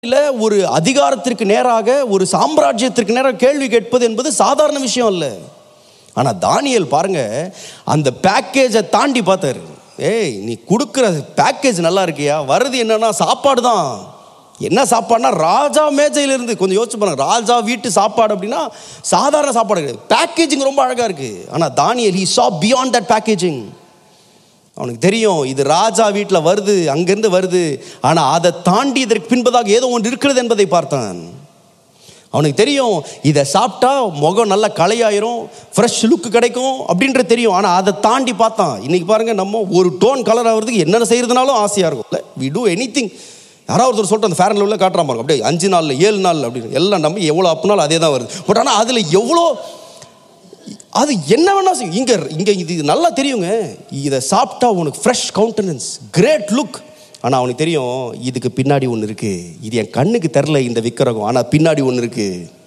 இல்ல ஒரு அதிகாரத்திற்கு நேராக ஒரு சாம்ராஜ்யத்திற்கு நேராக கேள்வி கேட்பது என்பது சாதாரண விஷயம் இல்ல ஆனா தானியேல் பாருங்க அந்த பேக்கேஜை தாண்டி பார்த்தாரு ஏய் நீ கொடுக்குற பேக்கேஜ் நல்லா இருக்கியா வருது என்னன்னா சாப்பாடு தான் என்ன சாப்பாடுனா ராஜா மேஜையில இருந்து கொஞ்சம் யோசிச்சு பாருங்க ராஜா வீட்டு சாப்பாடு அப்படின்னா சாதாரண சாப்பாடு கிடையாது பேக்கேஜிங் ரொம்ப அழகா இருக்கு ஆனா Daniel he saw beyond that packaging அவனுக்கு தெரியும் இது ராஜா வீட்டில் வருது அங்கிருந்து வருது ஆனால் அதை தாண்டி இதற்கு பின்பதாக ஏதோ ஒன்று இருக்கிறது என்பதை பார்த்தான் அவனுக்கு தெரியும் இதை சாப்பிட்டா முகம் நல்லா களையாயிரும் ஃப்ரெஷ் லுக்கு கிடைக்கும் அப்படின்றது தெரியும் ஆனால் அதை தாண்டி பார்த்தான் இன்னைக்கு பாருங்க நம்ம ஒரு டோன் கலர் ஆகிறதுக்கு என்னென்ன செய்யறதுனாலும் ஆசையாக இருக்கும் வி டூ எனி திங் யாராவது ஒருத்தர் சொல்லிட்டு அந்த ஃபேரன் லெவலில் காட்டுறான் பாருங்க அப்படியே அஞ்சு நாள் ஏழு நாள் அப்படின்னு எல்லாம் நம்ம எவ்வளோ அப்புனாலும் அதே தான் வருது பட் ஆனால் அதில் எவ்வளோ அது என்ன வேணா செய்யும் இங்க இங்க இது இது நல்லா தெரியுங்க இதை சாப்பிட்டா உனக்கு ஃப்ரெஷ் கவுண்டனன்ஸ் கிரேட் லுக் ஆனா அவனுக்கு தெரியும் இதுக்கு பின்னாடி ஒன்று இருக்கு இது என் கண்ணுக்கு தெரில இந்த விக்கிரகம் ஆனா பின்னாடி ஒன்று இருக்கு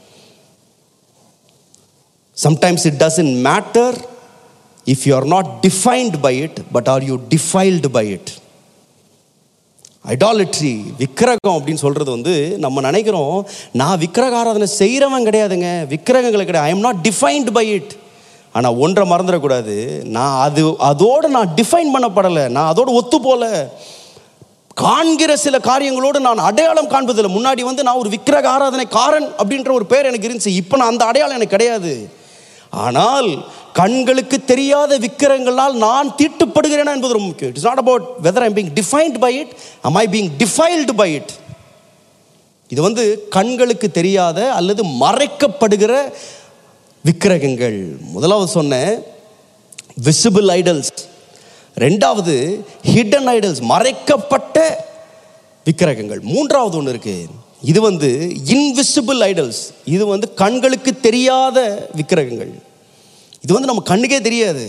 sometimes it doesn't matter if you are not defined by it but are you defiled by it idolatry விக்கிரகம் அப்படின்னு சொல்றது வந்து நம்ம நினைக்கிறோம் நான் விக்கிரக ஆராதனை செய்கிறவன் கிடையாதுங்க விக்கிரகங்களை கிடையாது I am not defined by it ஆனால் ஒன்றை மறந்துடக்கூடாது நான் அது அதோடு நான் டிஃபைன் பண்ணப்படலை நான் அதோடு ஒத்து போல காண்கிற சில காரியங்களோடு நான் அடையாளம் காண்பதில்லை முன்னாடி வந்து நான் ஒரு விக்கிரக ஆராதனைக்காரன் அப்படின்ற ஒரு பேர் எனக்கு இருந்துச்சு இப்போ நான் அந்த அடையாளம் எனக்கு கிடையாது ஆனால் கண்களுக்கு தெரியாத விக்கிரங்களால் நான் தீட்டுப்படுகிறேனா என்பது ரொம்ப முக்கியம் it's not about whether I'm being defined by it am I being defiled by it இது வந்து கண்களுக்கு தெரியாத அல்லது மறைக்கப்படுகிற விக்கிரகங்கள் முதலாவது சொன்னேன் விசிபிள் ஐடல்ஸ் ரெண்டாவது ஹிடன் ஐடல்ஸ் மறைக்கப்பட்ட விக்கிரகங்கள் மூன்றாவது ஒன்று இருக்கு இது வந்து இன்விசிபிள் ஐடல்ஸ் இது வந்து கண்களுக்கு தெரியாத விக்கிரகங்கள் இது வந்து நம்ம கண்ணுக்கே தெரியாது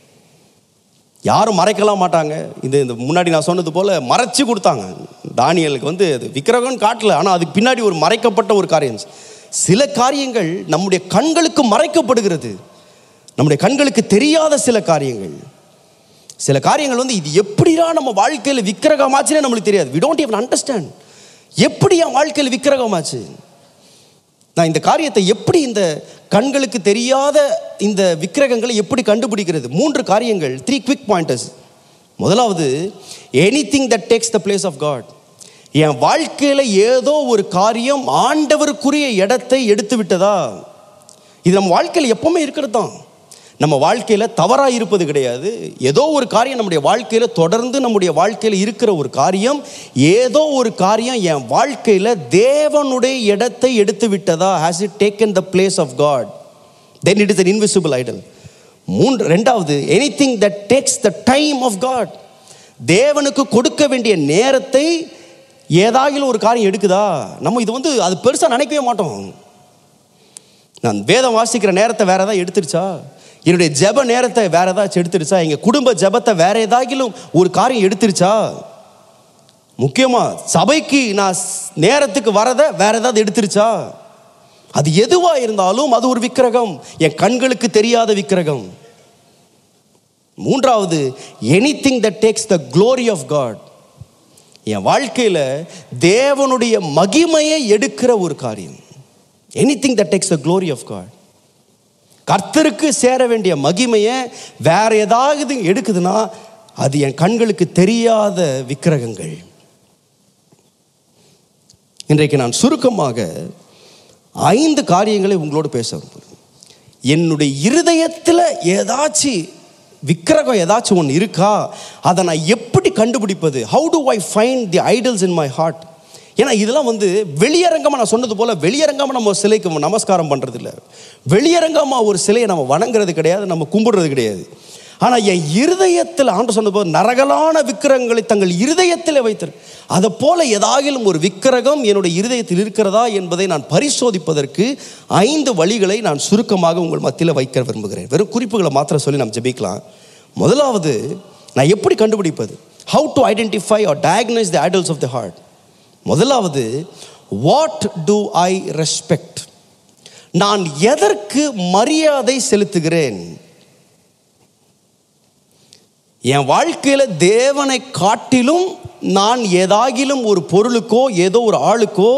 யாரும் மறைக்கலாம் மாட்டாங்க இது இந்த முன்னாடி நான் சொன்னது போல மறைச்சு கொடுத்தாங்க தானியலுக்கு வந்து அது விக்கிரகம்னு காட்டல ஆனால் அதுக்கு பின்னாடி ஒரு மறைக்கப்பட்ட ஒரு காரியம் சில காரியங்கள் நம்முடைய கண்களுக்கு மறைக்கப்படுகிறது நம்முடைய கண்களுக்கு தெரியாத சில காரியங்கள் சில காரியங்கள் வந்து இது எப்படிடா நம்ம வாழ்க்கையில் விக்கிரகமாச்சுன்னே நம்மளுக்கு தெரியாது வி டோன்ட் even அண்டர்ஸ்டாண்ட் எப்படி என் வாழ்க்கையில் விக்கிரகமாச்சு நான் இந்த காரியத்தை எப்படி இந்த கண்களுக்கு தெரியாத இந்த விக்கிரகங்களை எப்படி கண்டுபிடிக்கிறது மூன்று காரியங்கள் த்ரீ குவிக் பாயிண்டர்ஸ் முதலாவது anything that takes the place of God என் வாழ்க்கையில் ஏதோ ஒரு காரியம் ஆண்டவருக்குரிய இடத்தை எடுத்து விட்டதா இது நம்ம வாழ்க்கையில் எப்பவுமே இருக்கிறது தான் நம்ம வாழ்க்கையில் தவறாக இருப்பது கிடையாது ஏதோ ஒரு காரியம் நம்முடைய வாழ்க்கையில் தொடர்ந்து நம்முடைய வாழ்க்கையில் இருக்கிற ஒரு காரியம் ஏதோ ஒரு காரியம் என் வாழ்க்கையில் தேவனுடைய இடத்தை எடுத்து விட்டதா has it taken the place of God then it is an invisible idol மூன்று ரெண்டாவது anything that takes the time of God தேவனுக்கு கொடுக்க வேண்டிய நேரத்தை ஏதாகிலும் ஒரு காரியம் எடுக்குதா நம்ம இது வந்து அது பெருசாக நினைக்கவே மாட்டோம் நான் வேதம் வாசிக்கிற நேரத்தை வேற ஏதாவது எடுத்துருச்சா என்னுடைய ஜெப நேரத்தை வேற ஏதாச்சும் எடுத்துருச்சா எங்கள் குடும்ப ஜெபத்தை வேற ஏதாகிலும் ஒரு காரியம் எடுத்துருச்சா முக்கியமா சபைக்கு நான் ஸ்- நேரத்துக்கு வரதை வேற ஏதாவது எடுத்துருச்சா அது எதுவா இருந்தாலும் அது ஒரு விக்கிரகம் என் கண்களுக்கு தெரியாத விக்கிரகம் மூன்றாவது anything that takes the glory of God என் வாழ்க்கையில் தேவனுடைய மகிமையை எடுக்கிற ஒரு காரியம் anything that takes the glory of God கர்த்தருக்கு சேர வேண்டிய மகிமையை வேற ஏதாவது எடுக்குதுன்னா அது என் கண்களுக்கு தெரியாத விக்கிரகங்கள் இன்றைக்கு நான் சுருக்கமாக ஐந்து காரியங்களை உங்களோடு பேச விரும்புகிறேன் என்னுடைய இருதயத்தில் ஏதாச்சும் விக்கிரகம் ஏதாச்சும் ஒன்று இருக்கா அதை நான் எப்படி கண்டுபிடிப்பது how to I find the idols in my heart ஏன்னா இதெல்லாம் வந்து வெளியரங்கமாக நான் சொன்னது போல் வெளியரங்கமாக நம்ம சிலைக்கு நமஸ்காரம் பண்ணுறது இல்லை வெளியரங்கமாக ஒரு சிலையை நம்ம வணங்குறது கிடையாது நம்ம கும்பிடுறது கிடையாது ஆனால் என் இருதயத்தில் ஆண்டு சொன்னது போது நரகலான விக்கிரகங்களை தங்கள் இருதயத்தில் வைத்திரு அதை போல ஏதாகிலும் ஒரு விக்கிரகம் என்னுடைய இருதயத்தில் இருக்கிறதா என்பதை நான் பரிசோதிப்பதற்கு ஐந்து வழிகளை நான் சுருக்கமாக உங்கள் மத்தியில் வைக்க விரும்புகிறேன் வெறும் குறிப்புகளை மாத்திரம் சொல்லி நாம் ஜெபிக்கலாம் முதலாவது நான் எப்படி கண்டுபிடிப்பது how to identify or diagnose the idols of the heart முதலாவது வாட் டு ஐ ரெஸ்பெக்ட் நான் எதற்கு மரியாதை செலுத்துகிறேன் என் வாழ்க்கையில் தேவனை காட்டிலும் நான் ஏதாகிலும் ஒரு பொருளுக்கோ ஏதோ ஒரு ஆளுக்கோ